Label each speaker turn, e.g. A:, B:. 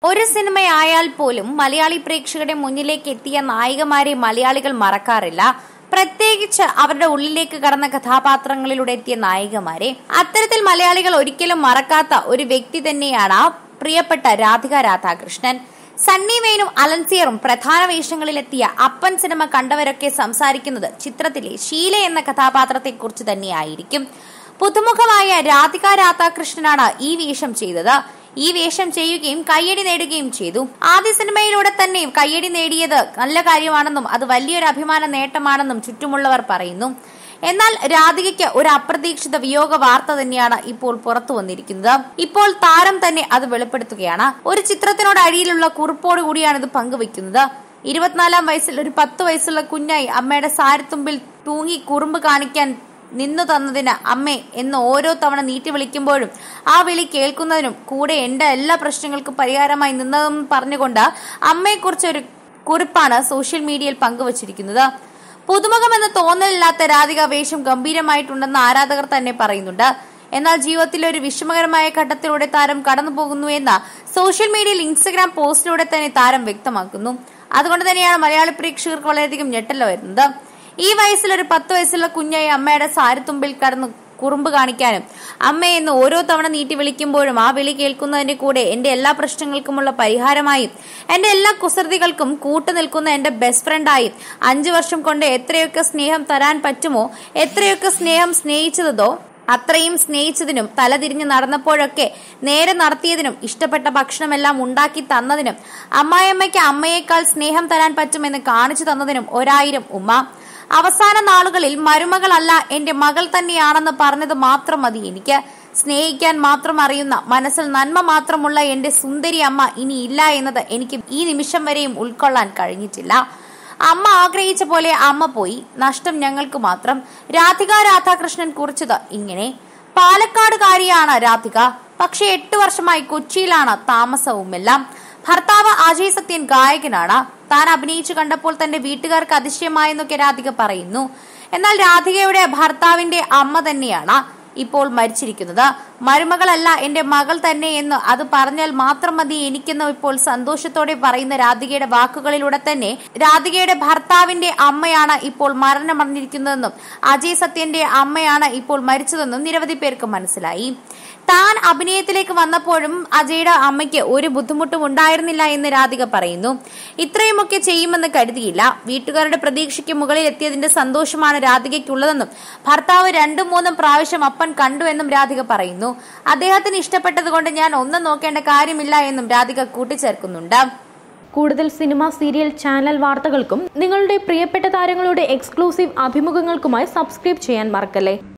A: ഒരു സിനിമയായാൽ പോലും മലയാളി പ്രേക്ഷകരുടെ മുന്നിലേക്ക് എത്തിയ നായികമാരെ മലയാളികൾ മറക്കാറില്ല പ്രത്യേകിച്ച് അവരുടെ ഉള്ളിലേക്ക് കടന്ന കഥാപാത്രങ്ങളിലൂടെ എത്തിയ നായികമാരെ അത്തരത്തിൽ മലയാളികൾ ഒരിക്കലും മറക്കാത്ത ഒരു വ്യക്തി തന്നെയാണ് പ്രിയപ്പെട്ട രാധിക രാധാകൃഷ്ണൻ സണ്ണി വെയിനും അലൻസിയറും പ്രധാന വേഷങ്ങളിലെത്തിയ അപ്പൻ സിനിമ കണ്ടവരൊക്കെ സംസാരിക്കുന്നത് ചിത്രത്തിലെ ഷീല എന്ന കഥാപാത്രത്തെക്കുറിച്ച് തന്നെയായിരിക്കും പുതുമുഖമായ രാധിക രാധാകൃഷ്ണനാണ് ഈ വേഷം ചെയ്തത് ഈ വേഷം ചെയ്യുകയും കയ്യടി നേടുകയും ചെയ്തു ആദ്യ സിനിമയിലൂടെ തന്നെ കയ്യടി നേടിയത് നല്ല കാര്യമാണെന്നും അത് വലിയൊരു അഭിമാന നേട്ടമാണെന്നും ചുറ്റുമുള്ളവർ പറയുന്നു എന്നാൽ രാധികയ്ക്ക് ഒരു അപ്രതീക്ഷിത വിയോഗ വാർത്ത തന്നെയാണ് ഇപ്പോൾ പുറത്തു വന്നിരിക്കുന്നത് ഇപ്പോൾ താരം തന്നെ അത് വെളിപ്പെടുത്തുകയാണ് ഒരു ചിത്രത്തിനോട് അടിയിലുള്ള കുറിപ്പോട് കൂടിയാണ് ഇത് പങ്കുവെക്കുന്നത് ഇരുപത്തിനാലാം വയസ്സിൽ ഒരു പത്ത് വയസ്സുള്ള കുഞ്ഞായി അമ്മയുടെ സാരത്തുമ്പിൽ തൂങ്ങി കുറുമ്പ് കാണിക്കാൻ നിന്നു തന്നതിന് അമ്മേ എന്ന് ഓരോ തവണ നീട്ടി വിളിക്കുമ്പോഴും ആ വിളി കേൾക്കുന്നതിനും കൂടെ എന്റെ എല്ലാ പ്രശ്നങ്ങൾക്കും പരിഹാരമായി നിന്നതെന്ന് പറഞ്ഞുകൊണ്ട് അമ്മയെക്കുറിച്ച് ഒരു കുറിപ്പാണ് സോഷ്യൽ മീഡിയയിൽ പങ്കുവച്ചിരിക്കുന്നത് പുതുമുഖമെന്ന തോന്നലില്ലാത്ത രാധിക വേഷം ഗംഭീരമായിട്ടുണ്ടെന്ന് ആരാധകർ തന്നെ പറയുന്നുണ്ട് എന്നാൽ ജീവിതത്തിലെ ഒരു വിഷമകരമായ ഘട്ടത്തിലൂടെ താരം കടന്നു പോകുന്നു എന്ന സോഷ്യൽ മീഡിയയിൽ ഇൻസ്റ്റഗ്രാം പോസ്റ്റിലൂടെ തന്നെ താരം വ്യക്തമാക്കുന്നു അതുകൊണ്ട് തന്നെയാണ് മലയാളി പ്രേക്ഷകർക്ക് വളരെയധികം ഞെട്ടൽ വരുന്നത് ഈ വയസ്സിൽ ഒരു പത്ത് വയസ്സുള്ള കുഞ്ഞായി അമ്മയുടെ സാരത്തുമ്പിൽ കടന്ന് കുറുമ്പ് കാണിക്കാനും അമ്മയെന്ന് ഓരോ തവണ നീട്ടി വിളിക്കുമ്പോഴും ആ വിളി കേൾക്കുന്നതിന്റെ കൂടെ എന്റെ എല്ലാ പ്രശ്നങ്ങൾക്കുമുള്ള പരിഹാരമായും എന്റെ എല്ലാ കുസൃതികൾക്കും കൂട്ടുനിൽക്കുന്ന എന്റെ ബെസ്റ്റ് ഫ്രണ്ടായും അഞ്ചു വർഷം കൊണ്ട് എത്രയൊക്കെ സ്നേഹം തരാൻ പറ്റുമോ എത്രയൊക്കെ സ്നേഹം സ്നേഹിച്ചതോ അത്രയും സ്നേഹിച്ചതിനും തലതിരിഞ്ഞ് നടന്നപ്പോഴൊക്കെ നേരെ നടത്തിയതിനും ഇഷ്ടപ്പെട്ട ഭക്ഷണമെല്ലാം ഉണ്ടാക്കി തന്നതിനും അമ്മായിയമ്മയ്ക്ക് അമ്മയേക്കാൾ സ്നേഹം തരാൻ പറ്റുമെന്ന് കാണിച്ചു തന്നതിനും ഒരായിരം ഉമ്മ അവസാന നാളുകളിൽ മരുമകളല്ല എന്റെ മകൾ തന്നെയാണെന്ന് പറഞ്ഞത് മാത്രം മതി എനിക്ക് സ്നേഹിക്കാൻ മാത്രം അറിയുന്ന മനസ്സിൽ നന്മ മാത്രമുള്ള എന്റെ സുന്ദരി അമ്മ ഇനി ഇല്ല എന്നത് എനിക്ക് ഈ നിമിഷം വരെയും ഉൾക്കൊള്ളാൻ കഴിഞ്ഞിട്ടില്ല അമ്മ ആഗ്രഹിച്ച പോലെ അമ്മ പോയി നഷ്ടം ഞങ്ങൾക്ക് മാത്രം രാധിക രാധാകൃഷ്ണൻ കുറിച്ചത് ഇങ്ങനെ പാലക്കാടുകാരിയാണ് രാധിക പക്ഷെ എട്ട് വർഷമായി കൊച്ചിയിലാണ് താമസവുമെല്ലാം ഭർത്താവ് അജയ് സത്യൻ ഗായകനാണ് താൻ അഭിനയിച്ചു കണ്ടപ്പോൾ തന്റെ വീട്ടുകാർക്ക് അതിശയമായെന്നൊക്കെ രാധിക പറയുന്നു എന്നാൽ രാധികയുടെ ഭർത്താവിന്റെ അമ്മ തന്നെയാണ് ഇപ്പോൾ മരിച്ചിരിക്കുന്നത് മരുമകളല്ല എന്റെ മകൾ തന്നെ എന്ന് അത് പറഞ്ഞാൽ മാത്രം മതി എനിക്കെന്ന് ഇപ്പോൾ സന്തോഷത്തോടെ പറയുന്ന രാധികയുടെ വാക്കുകളിലൂടെ തന്നെ രാധികയുടെ ഭർത്താവിന്റെ അമ്മയാണ് ഇപ്പോൾ മരണമടഞ്ഞിരിക്കുന്നതെന്നും അജയ് സത്യന്റെ അമ്മയാണ് ഇപ്പോൾ മരിച്ചതെന്നും നിരവധി പേർക്ക് മനസ്സിലായി താൻ അഭിനയത്തിലേക്ക് വന്നപ്പോഴും അജയുടെ അമ്മയ്ക്ക് ഒരു ബുദ്ധിമുട്ടും ഉണ്ടായിരുന്നില്ല എന്ന് രാധിക പറയുന്നു ഇത്രയുമൊക്കെ ചെയ്യുമെന്ന് കരുതിയില്ല വീട്ടുകാരുടെ പ്രതീക്ഷയ്ക്ക് മുകളിൽ എത്തിയതിന്റെ സന്തോഷമാണ് രാധികയ്ക്കുള്ളതെന്നും ഭർത്താവ് രണ്ടും മൂന്നും പ്രാവശ്യം അപ്പൻ കണ്ടു എന്നും രാധിക പറയുന്നു അദ്ദേഹത്തിന് ഇഷ്ടപ്പെട്ടതുകൊണ്ട് ഞാൻ ഒന്നും നോക്കേണ്ട കാര്യമില്ല എന്നും രാധിക കൂട്ടിച്ചേർക്കുന്നുണ്ട്
B: കൂടുതൽ സിനിമ സീരിയൽ ചാനൽ വാർത്തകൾക്കും നിങ്ങളുടെ പ്രിയപ്പെട്ട താരങ്ങളുടെ എക്സ്ക്ലൂസീവ് അഭിമുഖങ്ങൾക്കുമായി സബ്സ്ക്രൈബ് ചെയ്യാൻ മറക്കല്ലേ